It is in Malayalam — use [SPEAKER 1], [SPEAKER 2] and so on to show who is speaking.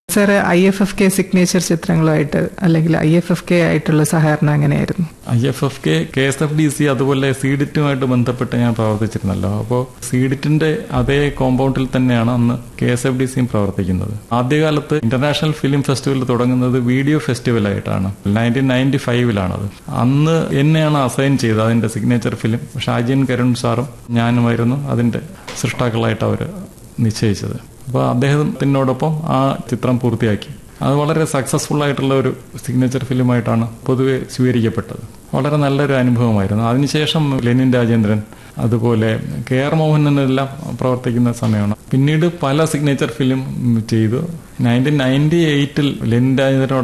[SPEAKER 1] sir I F F K signature ചിത്രങ്ങളുമായിട്ട് അല്ലെങ്കിൽ ഐ എഫ് എഫ് കെ ആയിട്ടുള്ള സഹകരണം എങ്ങനെയായിരുന്നു
[SPEAKER 2] I F F K K S F D C അതുപോലെ സീഡിറ്റുമായിട്ട് ബന്ധപ്പെട്ട് ഞാൻ പ്രവർത്തിച്ചിരുന്നല്ലോ അപ്പോൾ സീഡിറ്റിന്റെ അതേ കോമ്പൗണ്ടിൽ തന്നെയാണ് അന്ന് കെ എസ് എഫ് ഡി സിയും പ്രവർത്തിക്കുന്നത് ആദ്യകാലത്ത് ഇന്റർനാഷണൽ ഫിലിം ഫെസ്റ്റിവൽ തുടങ്ങുന്നത് വീഡിയോ ഫെസ്റ്റിവൽ ആയിട്ടാണ് നയൻറ്റീൻ നയൻറ്റി ഫൈവിലാണത് അന്ന് എന്നെയാണ് അസൈൻ ചെയ്തത് അതിന്റെ സിഗ്നേച്ചർ ഫിലിം ഷാജിൻ കരുൺ സാറും ഞാനുമായിരുന്നു അതിന്റെ സൃഷ്ടാക്കളായിട്ട് അവർ നിശ്ചയിച്ചത് അപ്പോൾ അദ്ദേഹത്തിനോടൊപ്പം ആ ചിത്രം പൂർത്തിയാക്കി അത് വളരെ സക്സസ്ഫുൾ ആയിട്ടുള്ള ഒരു സിഗ്നേച്ചർ ഫിലിമായിട്ടാണ് പൊതുവെ സ്വീകരിക്കപ്പെട്ടത് വളരെ നല്ലൊരു അനുഭവമായിരുന്നു അതിനുശേഷം ലെനിൻ രാജേന്ദ്രൻ അതുപോലെ കെ ആർ മോഹനെല്ലാം പ്രവർത്തിക്കുന്ന സമയമാണ് പിന്നീട് പല സിഗ്നേച്ചർ ഫിലിം ചെയ്തു നയൻറ്റീൻ നയൻറ്റി എയ്റ്റിൽ ലെനിൻ രാജേന്ദ്രനോട്